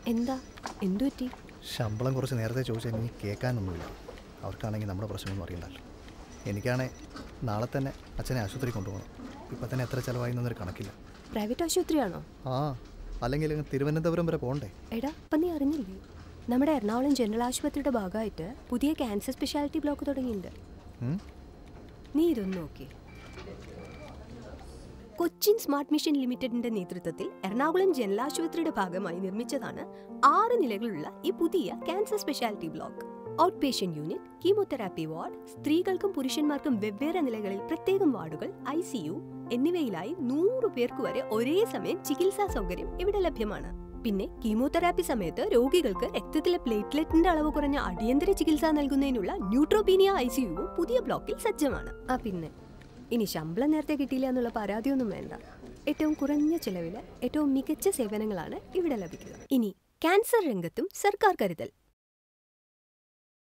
എന്താ എന്തു പറ്റി ശമ്പളം കുറച്ച് നേരത്തെ ചോദിച്ചാൽ ഇനി കേൾക്കാനൊന്നുമില്ല അവർക്കാണെങ്കിൽ നമ്മുടെ പ്രശ്നമൊന്നും അറിയണ്ടല്ലോ എനിക്കാണേ നാളെ തന്നെ അച്ഛനെ ആശുപത്രി കൊണ്ടുപോകണം ഇപ്പം തന്നെ എത്ര ചിലവായി എന്നൊരു കണക്കില്ല പ്രൈവറ്റ് ആശുപത്രിയാണോ ആ അല്ലെങ്കിൽ അങ്ങ് തിരുവനന്തപുരം വരെ പോകണ്ടേ എടാ അപ്പം നീ അറിഞ്ഞില്ലേ നമ്മുടെ എറണാകുളം ജനറൽ ആശുപത്രിയുടെ ഭാഗമായിട്ട് പുതിയ ക്യാൻസർ സ്പെഷ്യാലിറ്റി ബ്ലോക്ക് തുടങ്ങിയിട്ടുണ്ട് ഉം? നീ ഇതൊന്ന് നോക്കി കൊച്ചിൻ സ്മാർട്ട് മിഷൻ ലിമിറ്റഡിന്റെ നേതൃത്വത്തിൽ എറണാകുളം ജനറൽ ആശുപത്രിയുടെ ഭാഗമായി നിർമ്മിച്ചതാണ് ആറ് നിലകളുള്ള ഈ പുതിയ cancer speciality block outpatient unit chemotherapy ward സ്ത്രീകൾക്കും പുരുഷന്മാർക്കും വെവ്വേറെ നിലകളിൽ പ്രത്യേകം വാർഡുകൾ ഐ സി യു എന്നിവയിലായി നൂറ് പേർക്ക് വരെ ഒരേ സമയം ചികിത്സാ സൗകര്യം ഇവിടെ ലഭ്യമാണ് പിന്നെ കീമോതെറാപ്പി സമയത്ത് രോഗികൾക്ക് രക്തത്തിലെ പ്ലേറ്റ്ലെറ്റിന്റെ അളവ് കുറഞ്ഞ അടിയന്തര ചികിത്സ നൽകുന്നതിനുള്ള ന്യൂട്രോപീനിയ ഐ സി യുവും പുതിയ ബ്ലോക്കിൽ സജ്ജമാണ് ആ പിന്നെ ഇനി ശമ്പളം നേരത്തെ കിട്ടിയില്ല എന്നുള്ള പരാതിയൊന്നും വേണ്ട ഏറ്റവും കുറഞ്ഞ ചിലവില് ഏറ്റവും മികച്ച സേവനങ്ങളാണ് ഇവിടെ ലഭിക്കുക ഇനി ക്യാൻസർ രംഗത്തും സർക്കാർ കരുതൽ